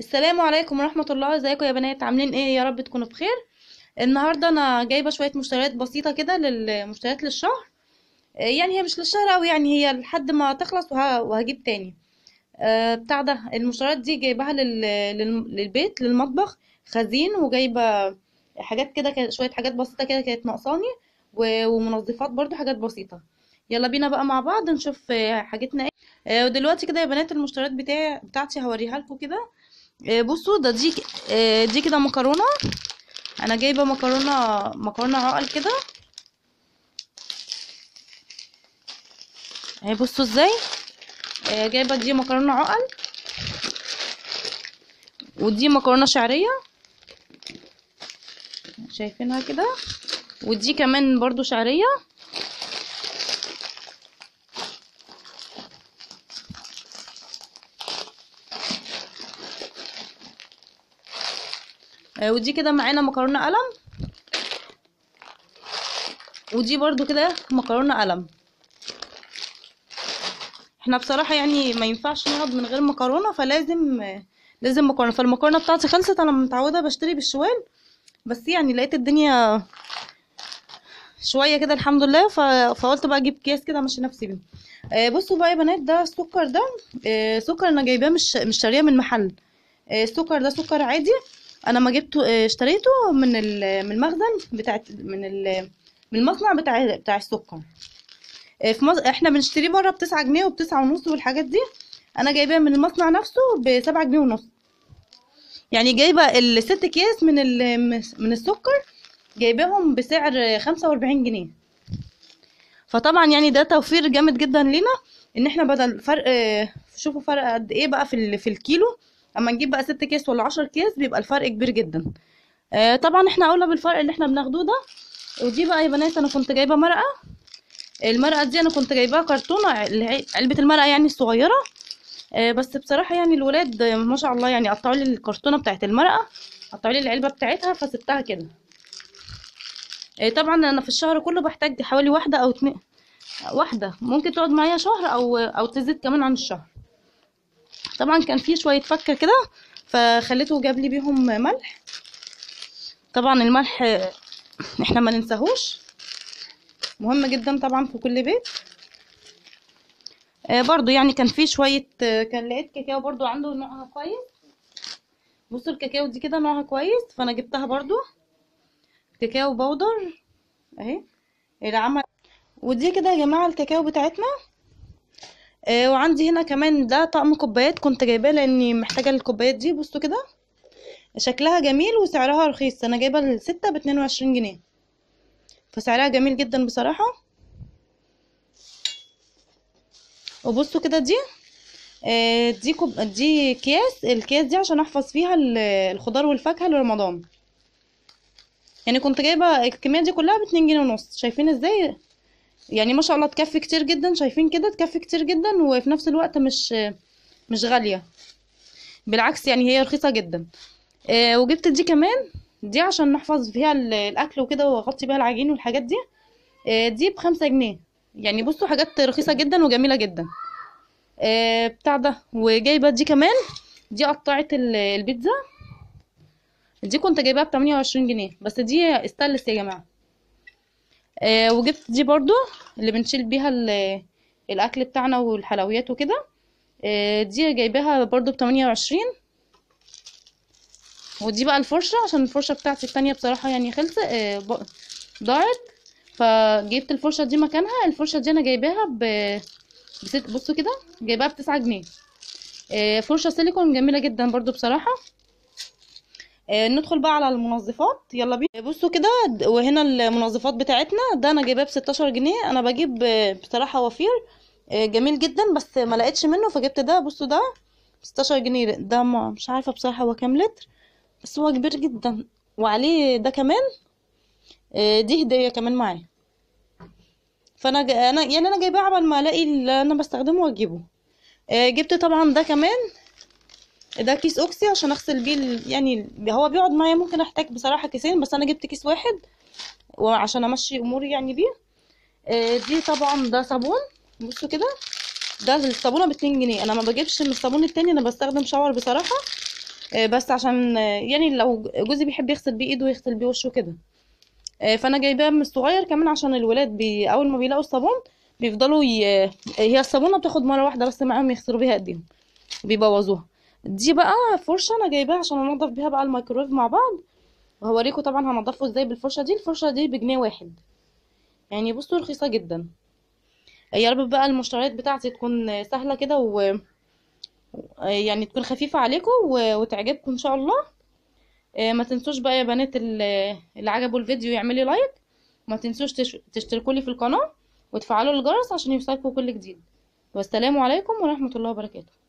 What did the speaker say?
السلام عليكم ورحمة الله ازيكم يا بنات عاملين ايه يا رب تكونوا بخير النهاردة انا جايبة شوية مشتريات بسيطة كده للمشتريات للشهر آه، يعني هي مش للشهر اوي يعني هي لحد ما تخلص وه... وهجيب تاني آه، بتاع ده المشتريات دي جايباها لل... لل... للبيت للمطبخ خزين وجايبة حاجات كده كانت- شوية حاجات بسيطة كده كانت ناقصاني و... ومنظفات برضو حاجات بسيطة يلا بينا بقى مع بعض نشوف آه، حاجتنا ايه آه، ودلوقتي كده يا بنات المشتريات بتاعي بتاعتي هوريها لكم كده آه، بصوا ده دي آه، دي كده مكرونه انا جايبه مكرونه مكرونه عقل كده اهي بصوا ازاي آه، جايبه دي مكرونه عقل ودي مكرونه شعريه شايفينها كده ودي كمان برضو شعريه آه، ودي كده معانا مكرونه قلم ودي برضو كده مكرونه قلم احنا بصراحه يعني ما ينفعش نقعد من غير مكرونه فلازم آه، لازم مكرونه فالمكرونه بتاعتي خلصت انا متعوده بشتري بالشوال بس يعني لقيت الدنيا شويه كده الحمد لله ف... فقلت بقى اجيب اكياس كده امشي نفسي بيه آه، بصوا بقى يا بنات ده السكر ده آه، سكر انا جايباه مش مش شاريه من محل آه، السكر ده سكر عادي انا ما جبته آه، اشتريته من ال- من المخزن بتاع من ال- من المصنع بتاع بتاع السكر آه، في مص... احنا بنشتريه بره بتسعة جنيه وبتسعة ونص والحاجات دي انا جايباه من المصنع نفسه بسبعة جنيه ونص يعني جايبه الست اكياس من ال... من السكر جايباهم بسعر خمسة وأربعين جنيه فطبعا يعني ده توفير جامد جدا لينا ان احنا بدل فرق آه، شوفوا فرق قد ايه بقى في ال... في الكيلو اما نجيب بقى ست اكياس ولا عشر اكياس بيبقى الفرق كبير جدا آه، طبعا احنا اولى بالفرق اللي احنا بناخدوه ده ودي بقى يا بنات انا كنت جايبه مرقه المرقه دي انا كنت جايباها كرتونه اللي هي علبه المرقه يعني الصغيره آه، بس بصراحه يعني الولاد آه، ما شاء الله يعني قطعوا لي الكرتونه بتاعت المرقه قطعوا لي العلبه بتاعتها فسبتها كده آه، طبعا انا في الشهر كله بحتاج حوالي واحده او اتنين واحده ممكن تقعد معايا شهر او او تزيد كمان عن الشهر طبعا كان في شويه فكه كده فخليته جاب لي بيهم ملح طبعا الملح آه، احنا ما ننساهوش مهم جدا طبعا في كل بيت آه، برضو يعني كان في شويه آه، كان لقيت كاكاو برضو عنده نوعها كويس بصوا الكاكاو دي كده نوعها كويس فانا جبتها برضو كاكاو بودر اهي العمل ودي كده يا جماعه الكاكاو بتاعتنا آه وعندي هنا كمان ده طقم كوبايات كنت جايباه لاني محتاجه الكوبايات دي بصوا كده شكلها جميل وسعرها رخيص انا جايبه الستة باتنين وعشرين جنيه فسعرها جميل جدا بصراحه وبصوا كده دي آه دي كوب دي اكياس الكياس دي عشان احفظ فيها ال- الخضار والفاكهه لرمضان يعني كنت جايبه الكميه دي كلها باتنين جنيه ونص شايفين ازاي يعني ما شاء الله تكفي كتير جدا شايفين كده تكفي كتير جدا وفي نفس الوقت مش مش غاليه بالعكس يعني هي رخيصه جدا آه وجبت دي كمان دي عشان نحفظ فيها ال- الاكل وكده واغطي بيها العجين والحاجات دي آه دي بخمسة جنيه يعني بصوا حاجات رخيصه جدا وجميله جدا آه بتاع ده وجايبه دي كمان دي قطعه ال- البيتزا دي كنت جايباها بتمانية وعشرين جنيه بس دي استانلس يا جماعه آه وجبت دي برضو اللي بنشيل بيها ال- الاكل بتاعنا والحلويات وكده آه دي جايباها برضو بتمانية وعشرين ودي بقى الفرشة عشان الفرشة بتاعتي التانية بصراحة يعني خلصت آه ب- ضاعت فجبت الفرشة دي مكانها الفرشة دي انا جايباها ب بست بصوا كده جايباها بتسعة جنيه آه فرشة سيليكون جميلة جدا برضو بصراحة آه، ندخل بقى على المنظفات يلا بينا بصوا كده د- وهنا المنظفات بتاعتنا ده انا جايباه ب 16 جنيه انا بجيب آه، بصراحه وفير آه، جميل جدا بس ما لقيتش منه فجبت ده بصوا ده ب 16 جنيه ده ما مش عارفه بصراحه هو كام لتر بس هو كبير جدا وعليه ده كمان آه، دي هديه كمان معاه فانا ج... انا يعني انا جايباه عبال ما الاقي اللي انا بستخدمه واجيبه آه، جبت طبعا ده كمان ده كيس اوكسي عشان اغسل بيه ال- يعني هو بيقعد معايا ممكن احتاج بصراحه كيسين بس انا جبت كيس واحد وعشان امشي اموري يعني بيه آه، دي طبعا ده صابون بصوا كده ده الصابونه باتنين جنيه انا ما بجيبش من الصابون التاني انا بستخدم شاور بصراحه آه، بس عشان آه، يعني لو جوزي بيحب يغسل بيه ايده ويغسل بيه وشه كده آه، فانا جايباه من الصغير كمان عشان الولاد بي اول ما بيلاقوا الصابون بيفضلوا ي... هي الصابونه بتاخد مره واحده بس معاهم يغسلوا بيها ايديهم بيبوظوها دي بقى فرشه انا جايباها عشان انضف بيها بقى الميكرويف مع بعض وهوريكم طبعا هنضفه ازاي بالفرشه دي الفرشه دي بجنيه واحد يعني بصوا رخيصه جدا يا رب بقى المشتريات بتاعتي تكون سهله كده و يعني تكون خفيفه عليكم و... وتعجبكم ان شاء الله آه، ما تنسوش بقى يا بنات ال- اللي عجبوا الفيديو يعملي لايك وما تنسوش تش- تشتركوا لي في القناه وتفعلوا الجرس عشان يوصلكوا كل جديد والسلام عليكم ورحمه الله وبركاته